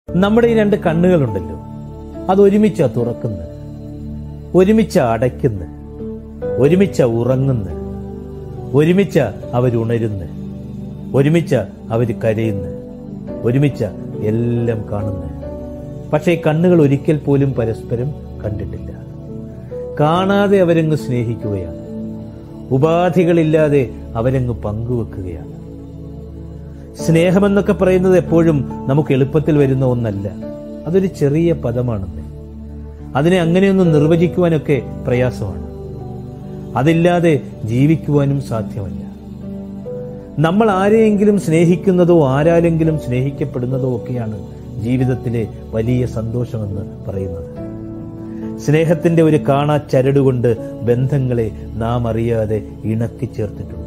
നമ്മുടെ ഈ രണ്ട് കണ്ണുകളുണ്ടല്ലോ അത് ഒരുമിച്ചാ തുറക്കുന്നത് ഒരുമിച്ച അടയ്ക്കുന്നത് ഒരുമിച്ച ഉറങ്ങുന്നത് ഒരുമിച്ച അവരുണരുന്ന് ഒരുമിച്ച അവർ കരയുന്നു ഒരുമിച്ച എല്ലാം കാണുന്നു പക്ഷേ ഈ കണ്ണുകൾ ഒരിക്കൽ പോലും പരസ്പരം കണ്ടിട്ടില്ല കാണാതെ അവരങ്ങ് സ്നേഹിക്കുകയാണ് ഉപാധികളില്ലാതെ അവരങ്ങ് പങ്കുവെക്കുകയാണ് സ്നേഹമെന്നൊക്കെ പറയുന്നത് എപ്പോഴും നമുക്ക് എളുപ്പത്തിൽ വരുന്ന ഒന്നല്ല അതൊരു ചെറിയ പദമാണെന്ന് അതിനെ അങ്ങനെയൊന്നും നിർവചിക്കുവാനൊക്കെ പ്രയാസമാണ് അതില്ലാതെ ജീവിക്കുവാനും സാധ്യമല്ല നമ്മൾ ആരെയെങ്കിലും സ്നേഹിക്കുന്നതോ ആരാലെങ്കിലും സ്നേഹിക്കപ്പെടുന്നതോ ഒക്കെയാണ് ജീവിതത്തിലെ വലിയ സന്തോഷമെന്ന് പറയുന്നത് സ്നേഹത്തിന്റെ ഒരു കാണാ ചരടുകൊണ്ട് ബന്ധങ്ങളെ നാം അറിയാതെ ഇണക്കി ചേർത്തിട്ടുണ്ട്